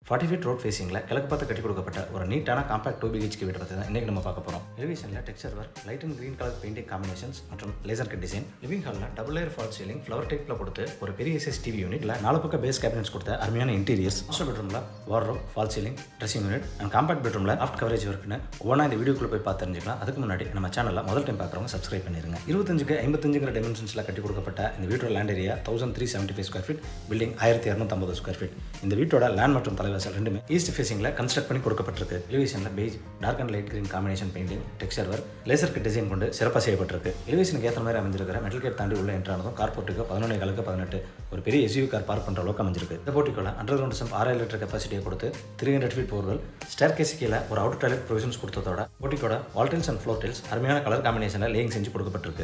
forty feet road ஃபேசிங்கில் கிழக்கு பார்த்து கட்டி கொடுக்கப்பட்ட ஒரு நீட்டான காம்பாக்ட் டூ பிஹெச்கே வீட்டை பற்றி தான் இன்றைக்கி நம்ம பார்க்க போகிறோம் எலிவேஷனில் texture work light and green colour painting combinations மற்றும் லேசர் கட் டிசைன் லிவிங் ஹாலில் double layer fall ceiling flower டைப்பில் கொடுத்து ஒரு பெரிய சைஸ் டிவி யூனிட்ல நாலு பக்கம் பேஸ் கேபினட்ஸ் கொடுத்த அருமையான இன்டீரியர்ஸ் மாஸ்டர் பெட்ரூமில் wardrobe fall ceiling dressing unit and compact பெட்ரூமில் ஆஃப்ட் கவரேஜ் ஒர்க்னு ஒவ்வொன்றா இந்த வீடியோக்குள்ள போய் பார்த்து தெரிஞ்சுக்கலாம் அதுக்கு முன்னாடி நம்ம சேனலில் முதல் டைம் பார்க்குறவங்க சப்ஸ்கிரைப் பண்ணிருங்க இருபத்தஞ்சுக்கு ஐம்பத்தஞ்சுங்கிற டைமென்ஷன்ஸில் கட்டி கொடுக்கப்பட்ட இந்த வீட்டோட land area thousand three seventy five square feet building ஆயிரத்தி இரநூத்தம்பது ஸ்கொயர் ஃபீட் இந்த வீட்டோட லேண்ட் மற்றும் தலைவாசல் ரெண்டுமே ஈஸ்ட் ஃபேசிங்கில் கன்ஸ்ட்ரக்ட் பண்ணி கொடுக்கப்பட்டிருக்கு எலிவேஷனில் beige dark and light green combination painting texture work laser cut design கொண்டு சிறப்பாக செய்யப்பட்டிருக்கு எலிவேஷனுக்கு ஏற்ற மாதிரி அமைஞ்சிருக்கிற மெட்டல் கேட் தாண்டி உள்ள என்ட்ரானதும் கார் போட்டுக்கு பதினொன்று காலுக்கு பதினெட்டு ஒரு பெரிய எஸ்யூ கார் பார்க் பண்ணுற அளவுக்கு அமைஞ்சிருக்கு இந்த போட்டிக்குள்ள அண்டர் கிரவுண்ட் சம் ஆறாயிரம் லிட்டர் கெப்பாசிட்டியை கொடுத்து த்ரீ ஹண்ட்ரட் ஃபீட் போர்கள் ஸ்டேர் கேஸ் கீழே ஒரு அவுட் டாய்லெட் ப்ரொவிஷன்ஸ் கொடுத்ததோட போட்டிக்கோட வால்டைல்ஸ் அண்ட் ஃப்ளோர் டைல்ஸ் அருமையான கலர் காம்பினேஷனில் லேயிங் செஞ்சு கொடுக்கப்பட்டிருக்கு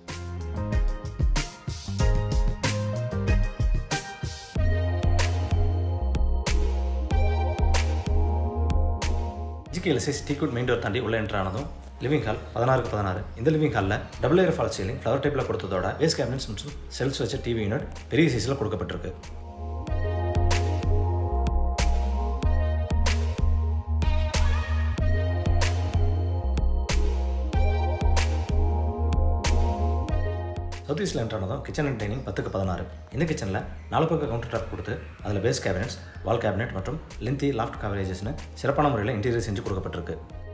ஜிகேஎல்எஸ்எஸ் டீக்குட் மெயின் டோர் தாண்டி உள்ள என்ட்ரானதும் லிவிங் ஹால் பதினாறுக்கு பதினாறு இந்த லிவிங் ஹாலில் double layer fall ceiling flower டைப்பில் கொடுத்ததோட வேஸ் கேபினட்ஸ் மற்றும் செல்ஸ் வச்ச டிவி யூனிட் பெரிய சைஸில் கொடுக்கப்பட்டிருக்கு சவுத் ஈஸ்டில் என்ட்ரானதும் கிச்சன் அண்ட் டைனிங் பத்துக்கு பதினாறு இந்த கிச்சனில் நாலு பக்கம் கவுண்டர் டாப் கொடுத்து அதில் பேஸ் கேபினட்ஸ் வால் கேபினெட் மற்றும் லென்த்தி லாஃப்ட் கவரேஜஸ்னு சிறப்பான முறையில் இன்டீரியர் செஞ்சு கொடுக்கப்பட்டிருக்கு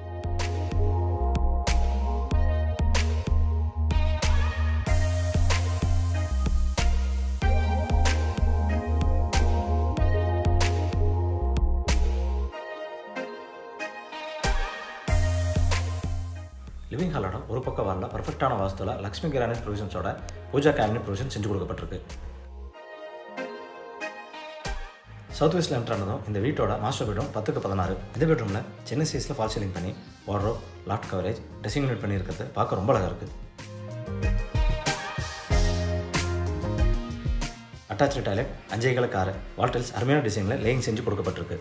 லிவிங் ஹாலோட ஒரு பக்கம் வாரில் பர்ஃபெக்டான வாஸ்துவில் லக்ஷ்மி கிரானைட் ப்ரொவிஷன்ஸோட பூஜா கேபினட் ப்ரொவிஷன் செஞ்சு கொடுக்கப்பட்டிருக்கு சவுத் வெஸ்ட்டில் என்ட்ரானதும் இந்த வீட்டோட மாஸ்டர் பெட்ரூம் பத்துக்கு பதினாறு இந்த பெட்ரூமில் சின்ன சைஸில் ஃபால் சீலிங் பண்ணி வார்ரோ லாஃப்ட் கவரேஜ் ட்ரெஸ்ஸிங் யூனிட் பண்ணியிருக்கிறது பார்க்க ரொம்ப அழகாக இருக்குது அட்டாச்சு டாய்லெட் அஞ்சே கால காரு வால்டல்ஸ் அருமையான டிசைனில் லேயிங் செஞ்சு கொடுக்கப்பட்டிருக்கு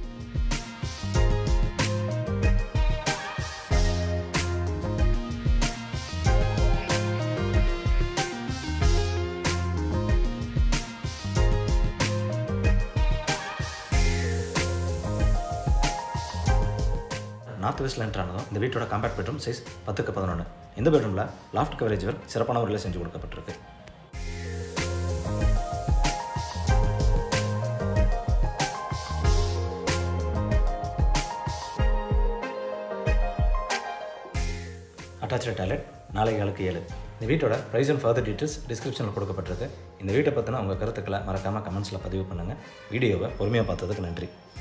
நார்த் வெஸ்ட்ல என்ட்ரானதும் இந்த வீட்டோட காம்பேக்ட் பெட்ரூம் சைஸ் பத்துக்கு பதினொன்று இந்த பெட்ரூமில் லாஃப்ட் கவரேஜ் ஒர்க் சிறப்பான முறையில் செஞ்சு கொடுக்கப்பட்டிருக்கு அட்டாச்சு டாய்லெட் நாளை காலுக்கு ஏழு இந்த வீட்டோட ப்ரைஸ் அண்ட் ஃபர்தர் டீட்டெயில்ஸ் டிஸ்கிரிப்ஷனில் கொடுக்கப்பட்டிருக்கு இந்த வீட்டை பற்றின உங்கள் கருத்துக்களை மறக்காமல் கமெண்ட்ஸில் பதிவு பண்ணுங்கள் வீடியோவை பொறுமையாக பார்த்ததுக்கு நன்றி